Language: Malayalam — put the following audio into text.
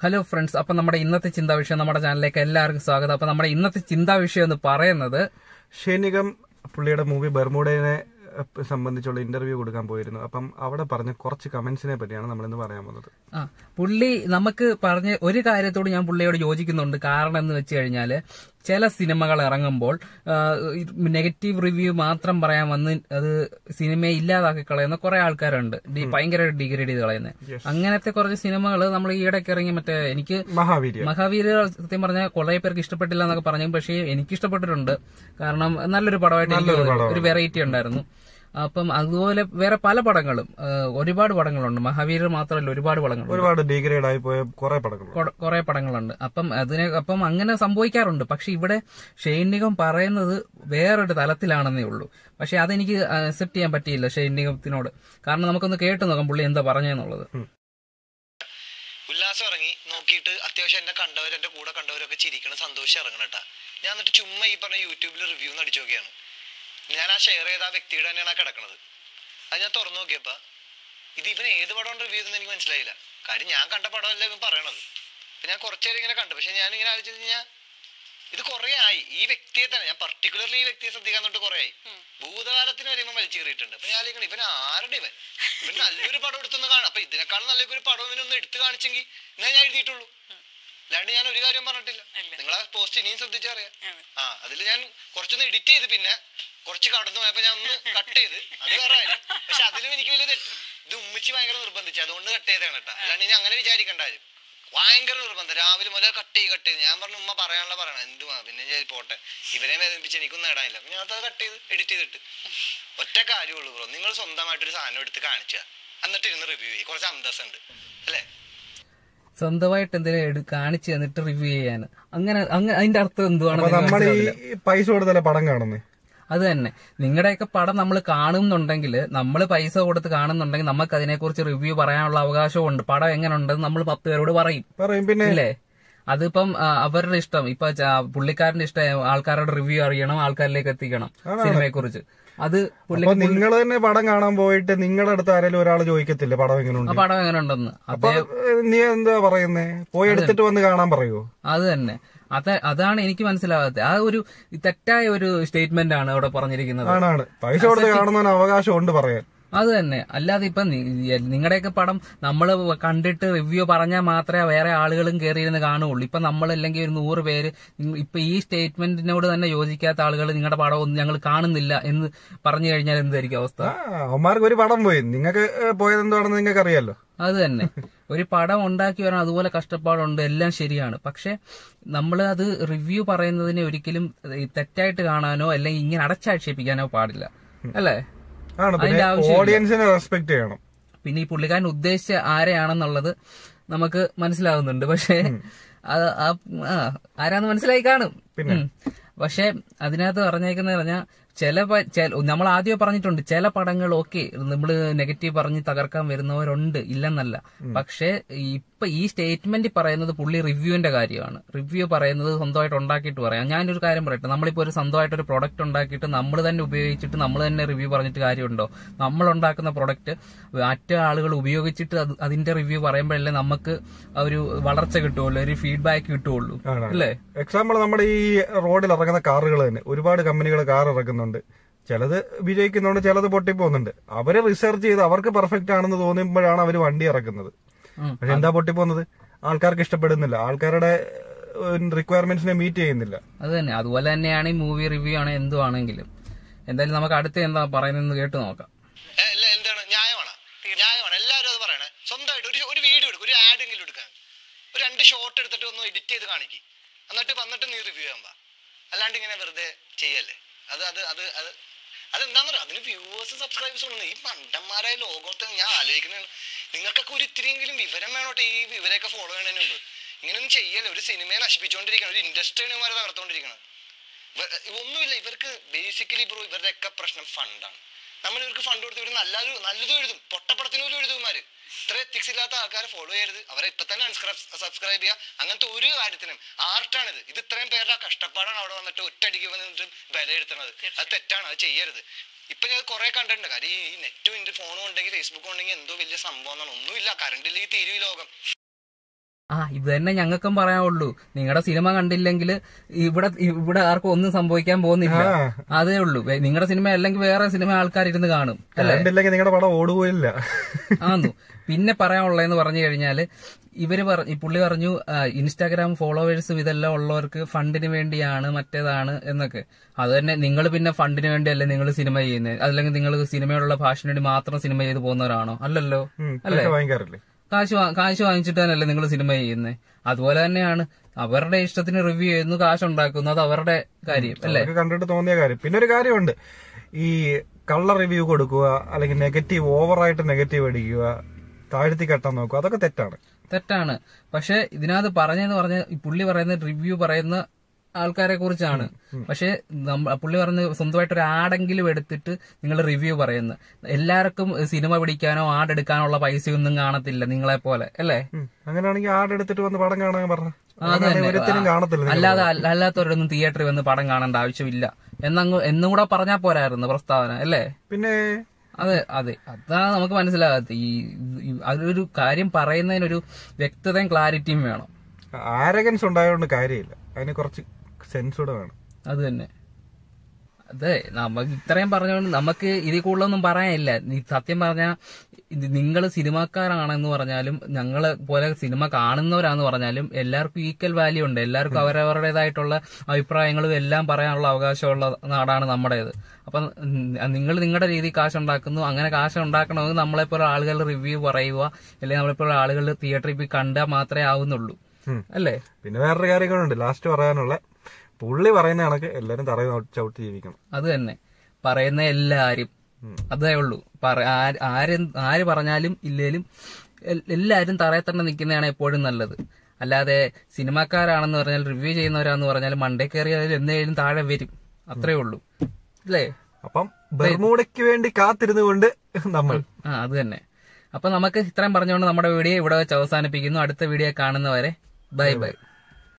ഹലോ ഫ്രണ്ട്സ് അപ്പൊ നമ്മുടെ ഇന്നത്തെ ചിന്താ വിഷയം നമ്മുടെ ചാനലിലേക്ക് എല്ലാവർക്കും സ്വാഗതം അപ്പൊ നമ്മുടെ ഇന്നത്തെ ചിന്താ വിഷയം എന്ന് പറയുന്നത് ഷെനികം പുള്ളിയുടെ മൂവി ബർമൂഡയെ സംബന്ധിച്ചുള്ള ഇന്റർവ്യൂ കൊടുക്കാൻ പോയിരുന്നു അപ്പം അവിടെ പറഞ്ഞ കുറച്ച് കമന്റ്സിനെ പറ്റിയാണ് നമ്മളിന്ന് പറയാൻ പോകുന്നത് ആ പുള്ളി നമുക്ക് പറഞ്ഞ ഒരു കാര്യത്തോട് ഞാൻ പുള്ളിയോട് യോജിക്കുന്നുണ്ട് കാരണം എന്ന് വെച്ച് കഴിഞ്ഞാല് ചില സിനിമകൾ ഇറങ്ങുമ്പോൾ നെഗറ്റീവ് റിവ്യൂ മാത്രം പറയാൻ വന്ന് അത് സിനിമയെ ഇല്ലാതാക്കി കളയുന്ന കുറെ ആൾക്കാരുണ്ട് ഡി- ഭയങ്കര ഡിഗ്രേഡ് ചെയ്ത് കളയുന്നത് അങ്ങനത്തെ കുറച്ച് സിനിമകൾ നമ്മൾ ഈ ഇടയ്ക്ക് ഇറങ്ങി മറ്റേ എനിക്ക് മഹാവീര്യ മഹാവീര സത്യം പറഞ്ഞാൽ കുറെ പേർക്ക് ഇഷ്ടപ്പെട്ടില്ല എന്നൊക്കെ പറഞ്ഞു പക്ഷേ എനിക്ക് ഇഷ്ടപ്പെട്ടിട്ടുണ്ട് കാരണം നല്ലൊരു പടമായിട്ട് എനിക്ക് തോന്നി. ഒരു വെറൈറ്റി ഉണ്ടായിരുന്നു അപ്പം അതുപോലെ വേറെ പല പടങ്ങളും ആ, ഒരുപാട് പടങ്ങളുണ്ട് മഹാവീര മാത്രമല്ല ഒരുപാട് പടങ്ങളുണ്ട് ഒരുപാട് ഡിഗ്രേഡ് ആയി പോയ കുറെ പടങ്ങൾ കുറെ പടങ്ങളുണ്ട് അപ്പം അതിനെ അപ്പം അങ്ങനെ സംഭവിക്കാറുണ്ട് പക്ഷെ ഇവിടെ ഷൈനികം പറയുന്നത് വേറൊരു തലത്തിലാണെന്നേ ഉള്ളൂ പക്ഷെ അതെനിക്ക് അക്സെപ്റ്റ് ചെയ്യാൻ പറ്റിയില്ല ഷൈനികത്തിനോട് കാരണം നമുക്കൊന്ന് കേട്ടു നോക്കാം പുള്ളി എന്താ പറഞ്ഞെന്നുള്ളത് ഉല്ലാസം ഇറങ്ങി നോക്കിയിട്ട് അത്യാവശ്യം എന്നെ കണ്ടവർ എന്റെ കൂടെ കണ്ടവരൊക്കെ ചിരിക്കണം സന്തോഷം ഇറങ്ങണട്ടാ ഞാൻ എന്നിട്ട് ചുമ്മാ ഈ പറഞ്ഞ യൂട്യൂബിൽ റിവ്യൂ അടിച്ചു നോക്കിയാണ് ഞാൻ ആ ഷെയർ ചെയ്ത ആ വ്യക്തിയുടെ തന്നെയാണ് ആ കിടക്കണത് അത് ഞാൻ തുറന്നു നോക്കിയപ്പോ ഇത് ഇവൻ ഏത് പടം റിവ്യൂ ചെയ്തെന്ന് എനിക്ക് മനസ്സിലായില്ല കാര്യം ഞാൻ കണ്ട പടമല്ല ഇവൻ പറയണത് അപ്പൊ ഞാൻ കുറച്ചേരം ഇങ്ങനെ കണ്ടു പക്ഷെ ഞാൻ ഇങ്ങനെ ആലോചിച്ചു കഴിഞ്ഞാൽ ഇത് കുറെ ആയി ഈ വ്യക്തിയെ തന്നെ ഞാൻ പർട്ടിക്കുലർലി ഈ വ്യക്തിയെ ശ്രദ്ധിക്കാൻ തൊട്ട് കുറെ ആയി ഭൂതകാലത്തിന് വരെ ഇവൻ വലിച്ചു കയറിയിട്ടുണ്ട് അപ്പൊ ഞാൻ ആലോചിക്കണം ഇവൻ ആരുടെ ഇവൻ ഇവൻ നല്ലൊരു പടം എടുത്തൊന്ന് കാണാം അപ്പൊ ഇതിനേക്കാളും നല്ലൊരു പടം ഇവനൊന്ന് എടുത്ത് കാണിച്ചെങ്കിൽ എന്നാ ഞാൻ എഴുതിയിട്ടുള്ളൂ അല്ലാണ്ട് ഞാൻ ഒരു കാര്യം പറഞ്ഞിട്ടില്ല നിങ്ങളാ പോസ്റ്റ് ഇനിയും ശ്രദ്ധിച്ചറിയാം ആ അതിൽ ഞാൻ കുറച്ചൊന്ന് എഡിറ്റ് ചെയ്ത് പിന്നെ കുറച്ച് കടന്നു പോയപ്പോ ഞാൻ ഒന്ന് കട്ട് ചെയ്ത് അത് വേറെ കാര്യം പക്ഷെ അതിലും എനിക്ക് വലിയ തെറ്റ് ഇത് ഉമ്മിച്ച് ഭയങ്കര നിർബന്ധിച്ചു അതുകൊണ്ട് കട്ട് ചെയ്തതാണ് കേട്ടോ അല്ലാണ്ട് ഇനി അങ്ങനെ വിചാരിക്കണ്ടായിരുന്നു ഭയങ്കര നിർബന്ധം രാവിലെ മുതൽ കട്ട് ചെയ്ത് കട്ട് ചെയ്ത് ഞാൻ പറഞ്ഞു ഉമ്മ പറയാനുള്ള പറയണം എന്തുവാ പിന്നെ ഞാൻ പോട്ടെ ഇവരെ വേദനിപ്പിച്ച് എനിക്കൊന്നും നേടാനില്ല അപ്പൊ ഞാൻ അത് കട്ട് ചെയ്ത് എഡിറ്റ് ചെയ്തിട്ട് ഒറ്റ കാര്യമുള്ളൂ ബ്രോ നിങ്ങൾ സ്വന്തമായിട്ടൊരു സാധനം എടുത്ത് കാണിച്ചാ എന്നിട്ട് ഇരുന്ന് റിവ്യൂ ചെയ്യും കുറച്ച് അന്തസ്സുണ്ട് അല്ലേ സ്വന്തമായിട്ട് എന്തെങ്കിലും എടു കാണിച്ചു തന്നിട്ട് റിവ്യൂ ചെയ്യാൻ അങ്ങനെ അങ്ങനെ അതിന്റെ അർത്ഥം എന്തുവാണെന്ന് അപ്പൊ എനിക്ക് നമ്മൾ മനസ്സിലാവില്ല. ഈ പൈസ കൊടുത്തല്ലേ പടം കാണുന്നേ അത് തന്നെ നിങ്ങളുടെയൊക്കെ പടം നമ്മൾ കാണുന്നുണ്ടെങ്കിൽ നമ്മൾ പൈസ കൊടുത്ത് കാണുന്നുണ്ടെങ്കിൽ നമുക്ക് അതിനെക്കുറിച്ച് റിവ്യൂ പറയാനുള്ള അവകാശമുണ്ട് പടം എങ്ങനെ ഉണ്ടെന്ന് നമ്മൾ പത്ത് പേരോട് പറയും പറയും പിന്നെ ഇല്ലേ അതിപ്പം ആ, അവരുടെ ഇഷ്ടം ഇപ്പൊ ച- പുള്ളിക്കാരന്റെ ഇഷ്ടം ആൾക്കാരുടെ റിവ്യൂ അറിയണം ആൾക്കാരിലേക്ക് എത്തിക്കണം സിനിമയെ കുറിച്ച് അത് പുള്ളി അപ്പൊ നിങ്ങൾ തന്നെ പടം കാണാൻ പോയിട്ട് നിങ്ങളുടെ അടുത്ത് ആരെങ്കിലും ഒരാൾ ചോദിക്കത്തില്ല പടം ആ എങ്ങനെയുണ്ട് പടം എങ്ങനെ ഉണ്ടെന്ന് അപ്പൊ അതേ ഏഹ്, നീ എന്താ പറയുന്നേ പോയി എടുത്തിട്ട് വന്ന് കാണാൻ പറയുമോ അത് തന്നെ അത് അതാണ് എനിക്ക് മനസ്സിലാകാത്തത് ആ ഒരു തെറ്റായ ഒരു സ്റ്റേറ്റ്മെന്റ് ആണ് അവിടെ പറഞ്ഞിരിക്കുന്നത് ആണാണ് പൈസ കൊടുത്ത് കാണുന്നതിന് അവകാശമുണ്ട് പറയാൻ അത് തന്നെ അല്ലാതെ ഇപ്പൊ നിങ്ങളുടെയൊക്കെ പടം നമ്മൾ കണ്ടിട്ട് റിവ്യൂ പറഞ്ഞാൽ മാത്രമേ വേറെ ആളുകളും കയറിയിരുന്ന് കാണുകയുള്ളൂ ഇപ്പൊ നമ്മളല്ലെങ്കിൽ ഒരു നൂറ് പേര് നിങ്ങ- ഇപ്പൊ ഈ സ്റ്റേറ്റ്മെന്റിനോട് തന്നെ യോജിക്കാത്ത ആളുകൾ നിങ്ങളുടെ പടം ഒന്നും ഞങ്ങൾ കാണുന്നില്ല എന്ന് പറഞ്ഞു കഴിഞ്ഞാൽ എന്തായിരിക്കും അവസ്ഥ ആ അവന്മാർക്ക് ഒരു പടം പോയി നിങ്ങൾക്ക് പോയത് എന്താണെന്ന് നിങ്ങൾക്ക് അറിയാലോ അത് തന്നെ ഒരു പടം ഉണ്ടാക്കി വരാൻ അതുപോലെ കഷ്ടപ്പാടുണ്ട് എല്ലാം ശരിയാണ് പക്ഷെ നമ്മൾ അത് റിവ്യൂ പറയുന്നതിനെ ഒരിക്കലും തെറ്റായിട്ട് കാണാനോ അല്ലെങ്കിൽ ഇങ്ങനെ അടച്ചാക്ഷേപിക്കാനോ പാടില്ല അല്ലേ ആണ് പിന്നെ അതിന്റെ ആവശ്യമില്ല. ഓഡിയൻസിനെ റെസ്പെക്ട് ചെയ്യണം പിന്നെ ഈ പുള്ളിക്കാരൻ ഉദ്ദേശിച്ച ആരെയാണെന്നുള്ളത് നമുക്ക് മനസ്സിലാകുന്നുണ്ട് പക്ഷേ അത് ആ- ആ, ആരാന്ന് മനസ്സിലായി കാണും ഉം. പക്ഷെ അതിനകത്ത് പറഞ്ഞേക്കുന്ന പറഞ്ഞാൽ ചില പ- ചില- നമ്മൾ ആദ്യം പറഞ്ഞിട്ടുണ്ട് ചില പടങ്ങൾ ഓക്കെ നമ്മൾ നെഗറ്റീവ് പറഞ്ഞ് തകർക്കാൻ വരുന്നവരുണ്ട് ഇല്ലെന്നല്ല പക്ഷെ ഇപ്പൊ ഈ സ്റ്റേറ്റ്മെന്റ് പറയുന്നത് പുള്ളി റിവ്യൂവിന്റെ കാര്യമാണ് റിവ്യൂ പറയുന്നത് സ്വന്തമായിട്ട് ഉണ്ടാക്കിയിട്ട് പറയാം ഞാനൊരു കാര്യം പറയട്ടെ നമ്മളിപ്പോ ഒരു സ്വന്തമായിട്ട് ഒരു പ്രൊഡക്റ്റ് ഉണ്ടാക്കിയിട്ട് നമ്മൾ തന്നെ ഉപയോഗിച്ചിട്ട് നമ്മൾ തന്നെ റിവ്യൂ പറഞ്ഞിട്ട് കാര്യമുണ്ടോ നമ്മൾ ഉണ്ടാക്കുന്ന പ്രൊഡക്റ്റ് മറ്റു ആളുകൾ ഉപയോഗിച്ചിട്ട് അത് അതിന്റെ റിവ്യൂ പറയുമ്പോഴല്ലേ നമുക്ക് ആ ഒരു വളർച്ച കിട്ടുള്ളൂ ഒരു ഫീഡ്ബാക്ക് കിട്ടുള്ളൂ ആണ്. അല്ലേ എക്സാമ്പിൾ നമ്മുടെ ഈ റോഡിൽ ഇറങ്ങുന്ന കാറുകൾ തന്നെ ഒരുപാട് കമ്പനികൾ കാർ ഇറക്കുന്നുണ്ട് ചിലത് വിജയിക്കുന്നുണ്ട് ചിലത് പൊട്ടിപ്പോകുന്നുണ്ട് അവര് റിസർച്ച് ചെയ്ത് അവർക്ക് പെർഫെക്റ്റ് ആണെന്ന് തോന്നുമ്പോഴാണ് അവർ വണ്ടി ഇറക്കുന്നത് ഉം. പക്ഷെ എന്താ പൊട്ടിപ്പോകുന്നത് ആൾക്കാർക്ക് ഇഷ്ടപ്പെടുന്നില്ല ആൾക്കാരുടെ റിക്വയർമെന്റ്സിനെ മീറ്റ് ചെയ്യുന്നില്ല അത് തന്നെ അതുപോലെ തന്നെയാണ് ഈ മൂവി റിവ്യൂ ആണ് എന്തും ആണെങ്കിലും എന്തായാലും നമുക്ക് അടുത്ത് എന്താ പറയുന്നത് കേട്ട് നോക്കാം ഏ, അല്ല എന്താണ് ന്യായമാണ് ന്യായമാണ് എല്ലാവരും അത് പറയണേ സ്വന്തമായിട്ട് ഒരു ഒരു വീഡിയോ എടുക്കും ഒരു ആഡ് എങ്കിലും എടുക്കാൻ ഒരു രണ്ട് ഷോർട്ട് എടുത്തിട്ട് ഒന്ന് എഡിറ്റ് ചെയ്ത് കാണിക്ക് എന്നിട്ട് വന്നിട്ട് നീ റിവ്യൂ ചെയ്യാൻ പാ അല്ലാണ്ട് ഇങ്ങനെ വെറുതെ ചെയ്യല്ലേ അത് അത് അത് അത് അതെന്താന്ന് പറയാ അതിന് വ്യൂവേഴ്സ് സബ്സ്ക്രൈബേഴ്സ് ഉണ്ട് ഈ മണ്ടന്മാരായ ലോകത്ത് ഞാൻ ആലോചിക്കുന്നത് നിങ്ങൾക്കൊക്കെ ഒരു ഇത്തിരിയെങ്കിലും വിവരം വേണോട്ടെ ഈ ഇവരെയൊക്കെ ഫോളോ ചെയ്യണതിന് മുമ്പ് ഇങ്ങനെയൊന്നും ചെയ്യല്ലേ ഒരു സിനിമയെ നശിപ്പിച്ചുകൊണ്ടിരിക്കണം ഒരു ഇൻഡസ്ട്രിയാണ് ഇവരെ തകർത്തുകൊണ്ടിരിക്കണം ഇവ- ഒന്നുമില്ല ഇവർക്ക് ബേസിക്കലി ബ്രോ ഇവരുടെയൊക്കെ പ്രശ്നം ഫണ്ടാണ് നമ്മൾ ഇവർക്ക് ഫണ്ട് കൊടുത്ത് ഇവർ നല്ലൊരു നല്ലതും എഴുതും പൊട്ടപ്പടത്തിന് പോലും എഴുതുമാര് ഇത്ര എത്തിക്സ് ഇല്ലാത്ത ആൾക്കാരെ ഫോളോ ചെയ്യരുത് അവരെ ഇപ്പൊ തന്നെ സബ്സ്ക്രൈബ് ചെയ്യുക അങ്ങനത്തെ ഒരു കാര്യത്തിനും ആർട്ടാണിത് ഇത് ഇത്രയും പേരുടെ കഷ്ടപ്പാടാണ് അവിടെ വന്നിട്ട് ഒറ്റയടിക്ക് വന്നിട്ട് വിലയിരുത്തുന്നത് അത് തെറ്റാണ് അത് ചെയ്യരുത് ഇപ്പൊ ഞാൻ കുറെ കണ്ടിട്ടുണ്ട് കാര്യം ഈ നെറ്റും ഇന്റെ ഫോണും ഉണ്ടെങ്കിൽ ഫേസ്ബുക്കും ഉണ്ടെങ്കിൽ എന്തോ വലിയ സംഭവം എന്നാണ് ഒന്നുമില്ല കറണ്ട് ഇല്ലെങ്കിൽ തീരും ഈ ലോകം ആ ഇത് തന്നെ ഞങ്ങൾക്കും പറയാനുള്ളൂ നിങ്ങളുടെ സിനിമ കണ്ടില്ലെങ്കിൽ ഇവിടെ ഇവിടെ ആർക്കും ഒന്നും സംഭവിക്കാൻ പോകുന്നില്ല അതേ ഉള്ളൂ നിങ്ങളുടെ സിനിമ അല്ലെങ്കിൽ വേറെ സിനിമ ആൾക്കാർ ഇരുന്ന് കാണും അല്ലേ കണ്ടില്ലെങ്കിൽ നിങ്ങളുടെ പടം ഓടുകയില്ല ആന്നു പിന്നെ പറയാനുള്ളതെന്ന് പറഞ്ഞു കഴിഞ്ഞാല് ഇവര് പറ ഈ പുള്ളി പറഞ്ഞു ആ, ഇൻസ്റ്റാഗ്രാം ഫോളോവേഴ്സും ഇതെല്ലാം ഉള്ളവർക്ക് ഫണ്ടിന് വേണ്ടിയാണ് മറ്റേതാണ് എന്നൊക്കെ അത് തന്നെ നിങ്ങൾ പിന്നെ ഫണ്ടിന് വേണ്ടിയല്ലേ നിങ്ങൾ സിനിമ ചെയ്യുന്നത് അല്ലെങ്കിൽ നിങ്ങൾ സിനിമയോടുള്ള ഭാഷന് വേണ്ടി മാത്രം സിനിമ ചെയ്ത് പോകുന്നവരാണോ അല്ലല്ലോ ഉം, പൈസ വാങ്ങിക്കാറില്ലേ കാശ് വാ- കാശ് വാങ്ങിച്ചിട്ട് തന്നെയല്ലേ നിങ്ങൾ സിനിമ ചെയ്യുന്നത് അതുപോലെ തന്നെയാണ് അവരുടെ ഇഷ്ടത്തിന് റിവ്യൂ ചെയ്യുന്നു കാശ് ഉണ്ടാക്കുന്നു അത് അവരുടെ കാര്യം അല്ലേ അവർക്ക് കണ്ടിട്ട് തോന്നിയ കാര്യം പിന്നെ ഒരു കാര്യമുണ്ട് ഈ കള്ള റിവ്യൂ കൊടുക്കുക അല്ലെങ്കിൽ നെഗറ്റീവ് ഓവറായിട്ട് നെഗറ്റീവ് അടിക്കുക താഴ്ത്തി കെട്ടാൻ നോക്കുക അതൊക്കെ തെറ്റാണ് തെറ്റാണ് പക്ഷെ ഇതിനകത്ത് പറഞ്ഞെന്ന് പറഞ്ഞ ഈ പുള്ളി പറയുന്ന റിവ്യൂ പറയുന്ന ആൾക്കാരെ കുറിച്ചാണ് പക്ഷെ നമ്മ- പുള്ളി പറഞ്ഞ സ്വന്തമായിട്ട് ഒരു ആടെങ്കിലും എടുത്തിട്ട് നിങ്ങൾ റിവ്യൂ പറയുന്നു എല്ലാവർക്കും സിനിമ പിടിക്കാനോ ആടെടുക്കാനോ ഉള്ള പൈസയൊന്നും കാണത്തില്ല നിങ്ങളെ പോലെ അല്ലേ ഉം. അങ്ങനെയാണെങ്കിൽ ആട് എടുത്തിട്ട് വന്ന് പടം കാണാൻ പറഞ്ഞ അത് തന്നെ. ഒരുത്തിനും കാണത്തില്ല നിങ്ങൾ. അല്ലാതെ അല്ല- അല്ലാത്തവരൊന്നും തിയേറ്ററിൽ വന്ന് പടം കാണേണ്ട ആവശ്യമില്ല എന്നങ്ങ് എന്നും കൂടെ പറഞ്ഞാൽ പോരായിരുന്നു പ്രസ്താവന അല്ലേ പിന്നെ അതെ അതെ അതാണ് നമുക്ക് മനസ്സിലാകാത്ത ഈ ഈ- അതൊരു കാര്യം പറയുന്നതിനൊരു വ്യക്തതയും ക്ലാരിറ്റിയും വേണം ആരഗൻസ് ഉണ്ടായതുകൊണ്ട് കാര്യമില്ല അതിന് കുറച്ച് സെൻസ് കൂടെ വേണം അത് തന്നെ അതെ നമുക്ക് ഇത്രയും പറഞ്ഞുകൊണ്ട് നമുക്ക് ഇതിൽ കൂടുതലൊന്നും പറയാനില്ല ഈ സത്യം പറഞ്ഞാൽ നിങ്ങൾ സിനിമാക്കാരാണെന്ന് പറഞ്ഞാലും ഞങ്ങളെ പോലെ സിനിമ കാണുന്നവരാന്ന് പറഞ്ഞാലും എല്ലാവർക്കും ഈക്വൽ വാല്യൂ ഉണ്ട് എല്ലാവർക്കും അവരവരുടേതായിട്ടുള്ള അഭിപ്രായങ്ങളും എല്ലാം പറയാനുള്ള അവകാശമുള്ള നാടാണ് നമ്മുടേത് അപ്പം നിങ്ങൾ നിങ്ങളുടെ രീതി കാശ് ഉണ്ടാക്കുന്നു അങ്ങനെ കാശ് ഉണ്ടാക്കണമെങ്കിൽ നമ്മളെപ്പോലെ ആളുകൾ റിവ്യൂ പറയുക അല്ലെങ്കിൽ നമ്മളെപ്പോലെ ആളുകൾ തിയേറ്ററിൽ പോയി കണ്ടാൽ മാത്രമേ ആവുന്നുള്ളൂ ഉം. അല്ലേ പിന്നെ വേറൊരു കാര്യം കൂടെ ഉണ്ട് ലാസ്റ്റ് പറയാനുള്ള പുള്ളി പറയുന്ന കണക്ക് എല്ലാരും തറയിൽ ചവിട്ടി ജീവിക്കണം അത് തന്നെ പറയുന്ന എല്ലാരും അതേ ഉള്ളൂ പറ- ആര് ആര് ആര് പറഞ്ഞാലും ഇല്ലേലും എൽ- എല്ലാരും തറയിൽ തന്നെ നിൽക്കുന്നതാണ് എപ്പോഴും നല്ലത് അല്ലാതെ സിനിമാക്കാരാണെന്ന് പറഞ്ഞാൽ റിവ്യൂ ചെയ്യുന്നവരാന്ന് പറഞ്ഞാൽ മണ്ടേ കയറിയാലും എന്തായാലും താഴെ വരും അത്രേ ഉള്ളൂ അല്ലേ അപ്പം ബർമൂടയ്ക്ക് വേണ്ടി കാത്തിരുന്നുകൊണ്ട് നമ്മൾ ആ അത് തന്നെ അപ്പൊ നമുക്ക് ഇത്രയും പറഞ്ഞുകൊണ്ട് നമ്മുടെ വീഡിയോ ഇവിടെ വെച്ച് അവസാനിപ്പിക്കുന്നു അടുത്ത വീഡിയോ കാണുന്നവരെ ബൈ ബൈ